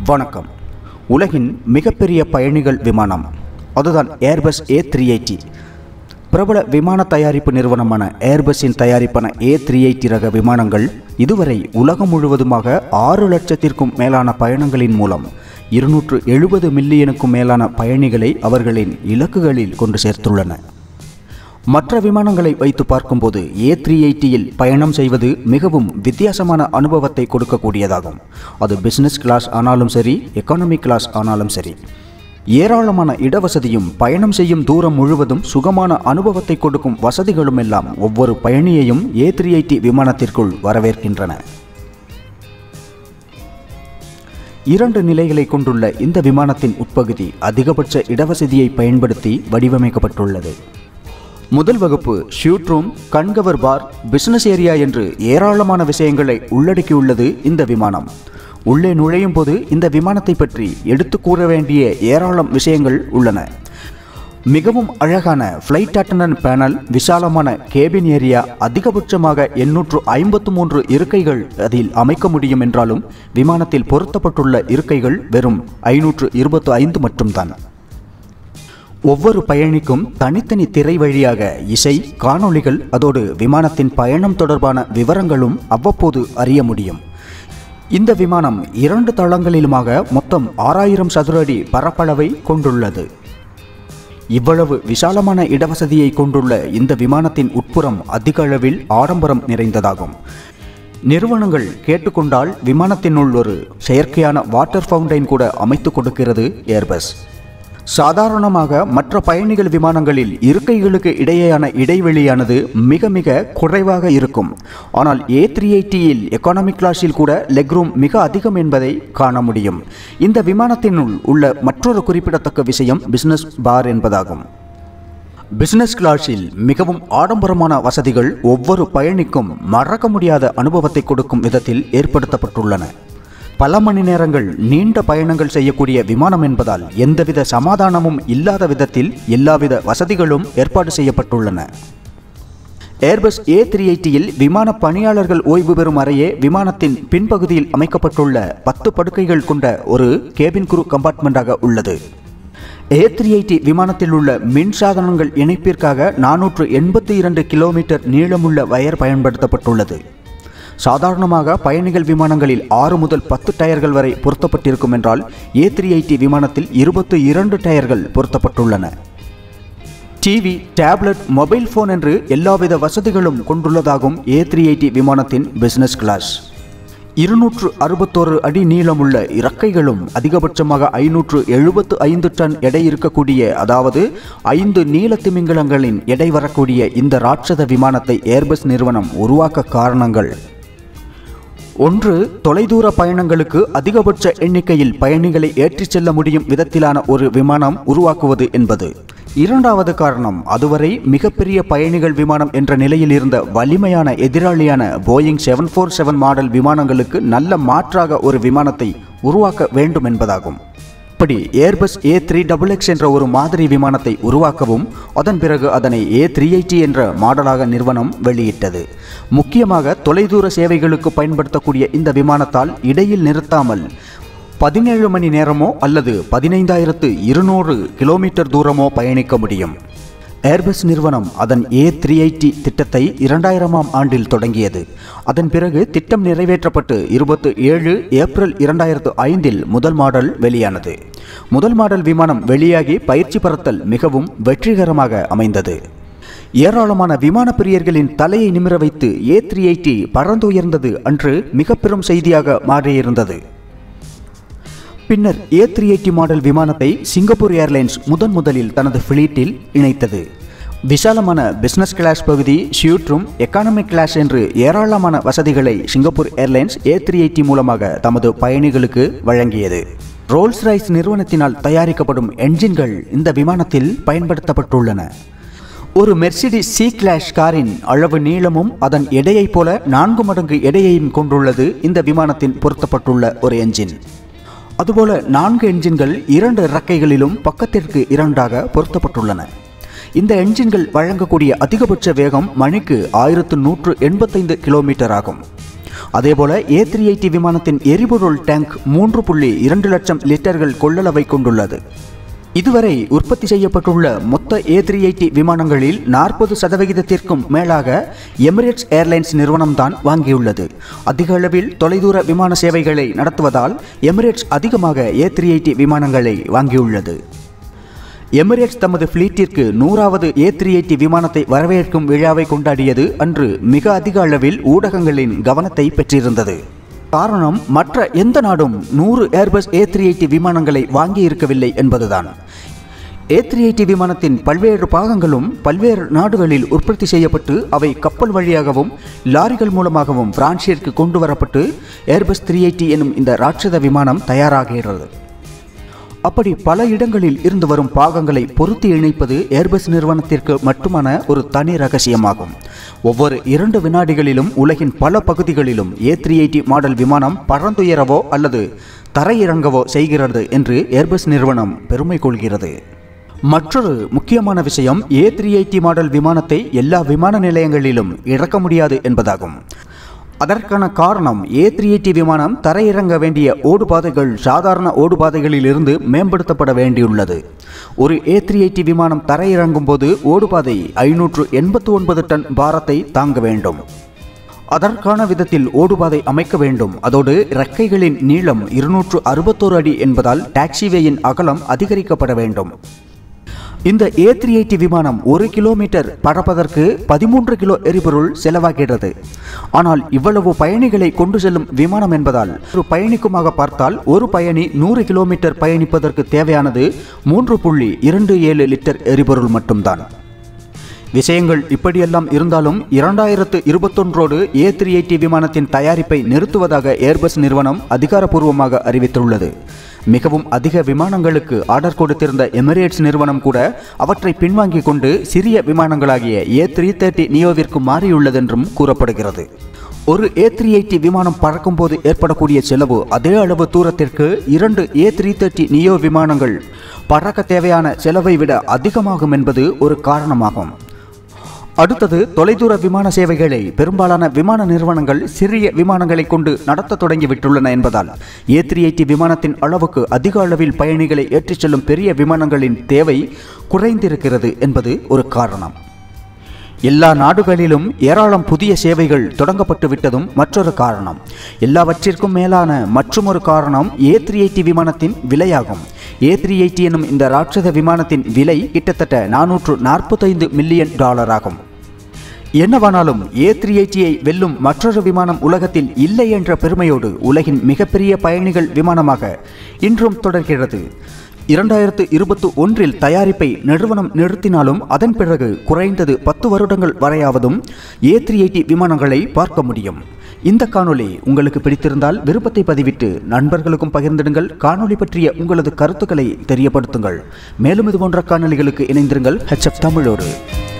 வணக்கம் உலகின் மிகப்பெரிய பயணிகள் விமானம் அதுதான் ஏர்பஸ் ஏ த்ரீ எயிட்டி பிரபல விமான தயாரிப்பு நிறுவனமான ஏர்பஸின் தயாரிப்பான ஏ த்ரீ எயிட்டி ரக விமானங்கள் இதுவரை உலகம் முழுவதுமாக ஆறு லட்சத்திற்கும் மேலான பயணங்களின் மூலம் இருநூற்று எழுபது மில்லியனுக்கும் மேலான பயணிகளை அவர்களின் இலக்குகளில் கொண்டு சேர்த்துள்ளன மற்ற விமானங்களை வைத்து பார்க்கும்போது ஏ த்ரீ எயிட்டியில் பயணம் செய்வது மிகவும் வித்தியாசமான அனுபவத்தை கொடுக்கக்கூடியதாகும் அது பிசினஸ் கிளாஸ் ஆனாலும் சரி எக்கானமி கிளாஸ் ஆனாலும் சரி ஏராளமான இடவசதியும் பயணம் செய்யும் தூரம் முழுவதும் சுகமான அனுபவத்தை கொடுக்கும் வசதிகளும் எல்லாம் ஒவ்வொரு பயணியையும் ஏ த்ரீ எயிட்டி விமானத்திற்குள் வரவேற்கின்றன இரண்டு நிலைகளை கொண்டுள்ள இந்த விமானத்தின் உட்பகுதி அதிகபட்ச இடவசதியை பயன்படுத்தி வடிவமைக்கப்பட்டுள்ளது முதல் வகுப்பு ஷூட் ரூம் கண்கவர் பார் பிசினஸ் ஏரியா என்று ஏராளமான விஷயங்களை உள்ளடக்கியுள்ளது இந்த விமானம் உள்ளே நுழையும் போது இந்த விமானத்தை பற்றி எடுத்து கூற வேண்டிய ஏராளம் விஷயங்கள் உள்ளன மிகவும் அழகான ஃப்ளைட் அட்டண்டன்ட் பேனல் விசாலமான கேபின் ஏரியா அதிகபட்சமாக எண்ணூற்று ஐம்பத்து மூன்று இருக்கைகள் அதில் அமைக்க முடியும் என்றாலும் விமானத்தில் பொருத்தப்பட்டுள்ள இருக்கைகள் வெறும் ஐநூற்று இருபத்து ஐந்து மட்டும்தான் ஒவ்வொரு பயணிக்கும் தனித்தனி திரை வழியாக இசை காணொளிகள் அதோடு விமானத்தின் பயணம் தொடர்பான விவரங்களும் அவ்வப்போது அறிய முடியும் இந்த விமானம் இரண்டு தளங்களிலுமாக மொத்தம் ஆறாயிரம் சதுர அடி பரப்பளவை கொண்டுள்ளது இவ்வளவு விசாலமான இடவசதியை கொண்டுள்ள இந்த விமானத்தின் உட்புறம் அதிக அளவில் ஆடம்பரம் நிறைந்ததாகும் நிறுவனங்கள் கேட்டுக்கொண்டால் விமானத்தினுள் ஒரு செயற்கையான வாட்டர் ஃபவுண்டைன் கூட அமைத்து கொடுக்கிறது ஏர்பஸ் சாதாரணமாக மற்ற பயணிகள் விமானங்களில் இருக்கைகளுக்கு இடையேயான இடைவெளியானது மிக மிக குறைவாக இருக்கும் ஆனால் ஏ த்ரீ எயிட்டியில் எக்கானமி கிளாஸில் கூட லெக் ரூம் மிக அதிகம் என்பதை காண முடியும் இந்த விமானத்தினுள் உள்ள மற்றொரு குறிப்பிடத்தக்க விஷயம் பிசினஸ் பார் என்பதாகும் பிசினஸ் கிளாஸில் மிகவும் ஆடம்பரமான வசதிகள் ஒவ்வொரு பயணிக்கும் மறக்க முடியாத அனுபவத்தை கொடுக்கும் விதத்தில் ஏற்படுத்தப்பட்டுள்ளன பல மணி நேரங்கள் நீண்ட பயணங்கள் செய்யக்கூடிய விமானம் என்பதால் எந்தவித சமாதானமும் இல்லாத விதத்தில் எல்லாவித வசதிகளும் ஏற்பாடு செய்யப்பட்டுள்ளன ஏர்பஸ் ஏ த்ரீ எயிட்டியில் விமான பணியாளர்கள் ஓய்வு பெறும் அறையே விமானத்தின் பின்பகுதியில் அமைக்கப்பட்டுள்ள பத்து படுக்கைகள் கொண்ட ஒரு கேபின் குரு கம்பார்ட்மெண்டாக உள்ளது ஏ த்ரீ எயிட்டி விமானத்தில் உள்ள மின் சாதனங்கள் இணைப்பிற்காக நானூற்று எண்பத்தி இரண்டு கிலோமீட்டர் நீளமுள்ள வயர் பயன்படுத்தப்பட்டுள்ளது சாதாரணமாக பயணிகள் விமானங்களில் ஆறு முதல் பத்து டயர்கள் வரை பொருத்தப்பட்டிருக்கும் என்றால் ஏ த்ரீ எயிட்டி விமானத்தில் இருபத்து இரண்டு டயர்கள் பொருத்தப்பட்டுள்ளன டிவி டேப்லெட் மொபைல் ஃபோன் என்று எல்லாவித வசதிகளும் கொண்டுள்ளதாகும் ஏ த்ரீ எயிட்டி விமானத்தின் பிசினஸ் கிளாஸ் இருநூற்று அறுபத்தோரு அடி நீளமுள்ள இறக்கைகளும் அதிகபட்சமாக ஐநூற்று எழுபத்து ஐந்து டன் எடை இருக்கக்கூடிய அதாவது ஐந்து நீல திமிங்கலங்களின் எடை வரக்கூடிய இந்த ராட்சத விமானத்தை ஏர்பஸ் நிறுவனம் உருவாக்க காரணங்கள் ஒன்று தொலைதூர பயணங்களுக்கு அதிகபட்ச எண்ணிக்கையில் பயணிகளை ஏற்றிச் செல்ல முடியும் விதத்திலான ஒரு விமானம் உருவாக்குவது என்பது இரண்டாவது காரணம் அதுவரை மிகப்பெரிய பயணிகள் விமானம் என்ற நிலையில் இருந்த வலிமையான எதிராளியான Boeing seven four seven model விமானங்களுக்கு நல்ல மாற்றாக ஒரு விமானத்தை உருவாக்க வேண்டும் என்பதாகும் இப்படி Airbus A three double X என்ற ஒரு மாதிரி விமானத்தை உருவாக்கவும் அதன் பிறகு அதனை ஏ த்ரீ எயிட்டி என்ற மாடலாக நிறுவனம் வெளியிட்டது முக்கியமாக தொலைதூர சேவைகளுக்கு பயன்படுத்தக்கூடிய இந்த விமானத்தால் இடையில் நிறுத்தாமல் பதினேழு மணி நேரமோ அல்லது பதினைந்தாயிரத்து இருநூறு கிலோமீட்டர் தூரமோ பயணிக்க முடியும் ஏர்பஸ் நிறுவனம் அதன் ஏ த்ரீ எயிட்டி திட்டத்தை இரண்டாயிரமாம் ஆண்டில் தொடங்கியது அதன் பிறகு திட்டம் நிறைவேற்றப்பட்டு இருபத்து ஏழு ஏப்ரல் இரண்டாயிரத்து ஐந்தில் முதல் மாடல் வெளியானது முதல் மாடல் விமானம் வெளியாகி பயிற்சி பறத்தல் மிகவும் வெற்றிகரமாக அமைந்தது ஏராளமான விமான பிரியர்களின் தலையை நிமிர வைத்து ஏ த்ரீ எயிட்டி பறந்துயர்ந்தது அன்று மிக பெரும் செய்தியாக மாறியிருந்தது பின்னர் ஏ த்ரீ எயிட்டி மாடல் விமானத்தை சிங்கப்பூர் ஏர்லைன்ஸ் முதன் முதலில் தனது ஃபிளீட்டில் இணைத்தது விசாலமான பிசினஸ் கிளாஸ் பகுதி ஷியூட் ரூம் எக்கானமிக் கிளாஸ் என்று ஏராளமான வசதிகளை Singapore Airlines A three eighty மூலமாக தமது பயணிகளுக்கு வழங்கியது ரோல்ஸ் ரைஸ் நிறுவனத்தினால் தயாரிக்கப்படும் என்ஜின்கள் இந்த விமானத்தில் பயன்படுத்தப்பட்டுள்ளன ஒரு மெர்சிடிஸ் சி கிளாஷ் காரின் அளவு நீளமும் அதன் எடையைப் போல நான்கு மடங்கு எடையையும் கொண்டுள்ளது இந்த விமானத்தின் பொருத்தப்பட்டுள்ள ஒரு என்ஜின் அதுபோல நான்கு என்ஜின்கள் இரண்டு இறக்கைகளிலும் பக்கத்திற்கு இரண்டாக பொருத்தப்பட்டுள்ளன இந்த என்ஜின்கள் வழங்கக்கூடிய அதிகபட்ச வேகம் மணிக்கு ஆயிரத்து நூற்று எண்பத்தைந்து கிலோமீட்டர் ஆகும் அதேபோல ஏ த்ரீ எயிட்டி விமானத்தின் எரிபொருள் டேங்க் மூன்று புள்ளி இரண்டு லட்சம் லிட்டர்கள் கொள்ளளவை கொண்டுள்ளது இதுவரை உற்பத்தி செய்யப்பட்டுள்ள மொத்த ஏ த்ரீ எயிட்டி விமானங்களில் நாற்பது சதவிகிதத்திற்கும் மேலாக எமிரேட்ஸ் ஏர்லைன்ஸ் நிறுவனம்தான் வாங்கியுள்ளது அதிக அளவில் தொலைதூர விமான சேவைகளை நடத்துவதால் எமிரேட்ஸ் அதிகமாக ஏ த்ரீ எயிட்டி விமானங்களை வாங்கியுள்ளது எமிரேட்ஸ் தமது ஃபிளீட்டிற்கு நூறாவது ஏ த்ரீ எயிட்டி விமானத்தை வரவேற்கும் விழாவை கொண்டாடியது அன்று மிக அதிக அளவில் ஊடகங்களின் கவனத்தை பெற்றிருந்தது காரணம் மற்ற எந்த நாடும் நூறு ஏர்பஸ் ஏ த்ரீ எயிட்டி விமானங்களை வாங்கி இருக்கவில்லை என்பதுதான் ஏ த்ரீ எயிட்டி விமானத்தின் பல்வேறு பாகங்களும் பல்வேறு நாடுகளில் உற்பத்தி செய்யப்பட்டு அவை கப்பல் வழியாகவும் லாரிகள் மூலமாகவும் பிரான்சிற்கு கொண்டு வரப்பட்டு ஏர்பஸ் த்ரீ எயிட்டி எனும் இந்த ராட்சத விமானம் தயாராகிறது அப்படி பல இடங்களில் இருந்து வரும் பாகங்களை பொருத்தி இணைப்பது ஏர்பஸ் நிறுவனத்திற்கு மட்டுமான ஒரு தனி ரகசியமாகும் ஒவ்வொரு இரண்டு வினாடிகளிலும் உலகின் பல பகுதிகளிலும் ஏ த்ரீ எயிட்டி மாடல் விமானம் பறந்துயரவோ அல்லது தரையிறங்கவோ செய்கிறது என்று ஏர்பஸ் நிறுவனம் பெருமை கொள்கிறது மற்றொரு முக்கியமான விஷயம் ஏ த்ரீ எயிட்டி மாடல் விமானத்தை எல்லா விமான நிலையங்களிலும் இறக்க முடியாது என்பதாகும் அதற்கான காரணம் ஏ த்ரீ எயிட்டி விமானம் தரையிறங்க வேண்டிய ஓடுபாதைகள் சாதாரண ஓடுபாதைகளிலிருந்து மேம்படுத்தப்பட வேண்டியுள்ளது ஒரு ஏ த்ரீ எயிட்டி விமானம் தரையிறங்கும் போது ஓடுபாதை ஐநூற்று எண்பத்து ஒன்பது டன் பாரத்தை தாங்க வேண்டும் அதற்கான விதத்தில் ஓடுபாதை அமைக்க வேண்டும் அதோடு இறக்கைகளின் நீளம் இருநூற்று அறுபத்தோரு அடி என்பதால் டாக்ஸிவேயின் அகலம் அதிகரிக்கப்பட வேண்டும் இந்த ஏ த்ரீ எயிட்டி விமானம் ஒரு கிலோமீட்டர் பறப்பதற்கு பதிமூன்று கிலோ எரிபொருள் செலவாகிறது ஆனால் இவ்வளவு பயணிகளை கொண்டு செல்லும் விமானம் என்பதால் ஒரு பயணிக்குமாக பார்த்தால் ஒரு பயணி நூறு கிலோமீட்டர் பயணிப்பதற்கு தேவையானது மூன்று புள்ளி இரண்டு ஏழு லிட்டர் எரிபொருள் மட்டும்தான் விஷயங்கள் இப்படியெல்லாம் இருந்தாலும் இரண்டாயிரத்து இருபத்தொன்றோடு ஏ த்ரீ எயிட்டி விமானத்தின் தயாரிப்பை நிறுத்துவதாக ஏர்பஸ் நிறுவனம் அதிகாரப்பூர்வமாக அறிவித்துள்ளது மிகவும் அதிக விமானங்களுக்கு ஆர்டர் கொடுத்திருந்த எமிரேட்ஸ் நிறுவனம் கூட அவற்றை பின்வாங்கிக் கொண்டு சிறிய விமானங்களாகிய ஏ த்ரீ தேர்ட்டி நியோவிற்கு மாறியுள்ளதென்றும் கூறப்படுகிறது ஒரு ஏ த்ரீ எயிட்டி விமானம் பறக்கும்போது ஏற்படக்கூடிய செலவு அதே அளவு தூரத்திற்கு இரண்டு ஏ த்ரீ தேர்ட்டி நியோ விமானங்கள் பறக்க தேவையான செலவை விட அதிகமாகும் என்பது ஒரு காரணமாகும் அடுத்தது தொலைதூர விமான சேவைகளை பெரும்பாலான விமான நிறுவனங்கள் சிறிய விமானங்களை கொண்டு நடத்த தொடங்கிவிட்டுள்ளன என்பதால் ஏ த்ரீ எயிட்டி விமானத்தின் அளவுக்கு அதிக அளவில் பயணிகளை ஏற்றிச் செல்லும் பெரிய விமானங்களின் தேவை குறைந்திருக்கிறது என்பது ஒரு காரணம் எல்லா நாடுகளிலும் ஏராளம் புதிய சேவைகள் தொடங்கப்பட்டு விட்டதும் மற்றொரு காரணம் எல்லாவற்றிற்கும் மேலான மற்றுமொரு காரணம் ஏ த்ரீ எயிட்டி விமானத்தின் விலையாகும் ஏ த்ரீ எயிட்டி எனும் இந்த ராட்சத விமானத்தின் விலை கிட்டத்தட்ட நானூற்று நாற்பத்தைந்து மில்லியன் டாலர் ஆகும் என்னவானாலும் ஏ த்ரீ எயிட்டியை வெல்லும் மற்றொரு விமானம் உலகத்தில் இல்லை என்ற பெருமையோடு உலகின் மிகப்பெரிய பயணிகள் விமானமாக இன்றும் தொடர்கிறது இரண்டாயிரத்து இருபத்தி ஒன்றில் தயாரிப்பை நிறுவனம் நிறுத்தினாலும் அதன் பிறகு குறைந்தது பத்து வருடங்கள் வரையாவதும் ஏ த்ரீ எயிட்டி விமானங்களை பார்க்க முடியும் இந்த காணொளி உங்களுக்கு பிடித்திருந்தால் விருப்பத்தை பதிவிட்டு நண்பர்களுக்கும் பகிர்ந்திடுங்கள் காணொளி பற்றிய உங்களது கருத்துக்களை தெரியப்படுத்துங்கள் மேலும் இது போன்ற காணொளிகளுக்கு இணைந்திருங்கள் ஹெச்எஃப் தமிழோடு